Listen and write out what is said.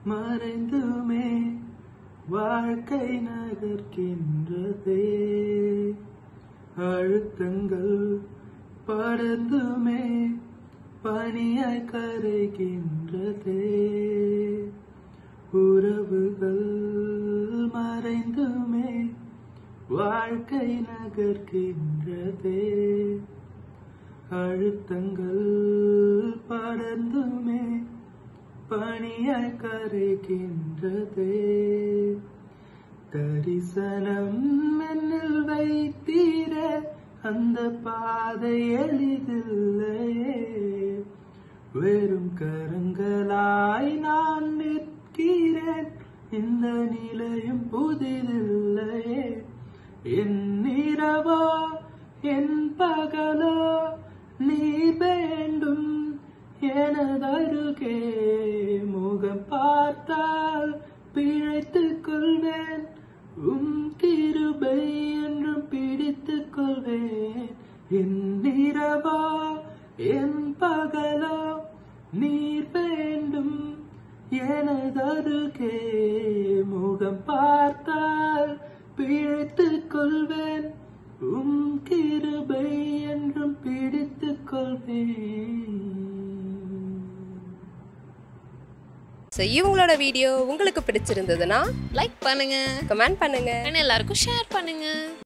மறைந்துமே வாழ்க்கை நகர்கின்றதே அழுத்தங்கள் படர்ந்துமே பனியாய் கரைகின்றதே உறவுகள் மறைந்துமே வாழ்க்கை நகர்கின்றதே அழுத்தங்கள் படர்ந்துமே பனியாய் கரைகின்றதே தரிசனம் என்னில் வைத்தீர அந்த பாதை எளிதில்லையே வெறும் கரங்களாய் நான் நிற்கிறேன் இந்த நிலையும் புதிதில்லையே என் இரவோ என் பகலோ நீ வேண்டும் எனதருகே முகம் பார்த்தால் பிழைத்துக் கொள்வேன் உம் கிருபை என்றும் பிடித்துக் கொள்வேன் என் இரவோ என் பகலோ நீர் வேண்டும் எனதருகே முகம் பார்த்தால் பிழைத்துக் கொள்வேன் உம் கிருபை என்றும் பிடித்துக் கொள்வேன் ஸோ இவங்களோட வீடியோ உங்களுக்கு பிடிச்சிருந்ததுன்னா லைக் பண்ணுங்க கமெண்ட் பண்ணுங்க and எல்லாருக்கும் ஷேர் பண்ணுங்க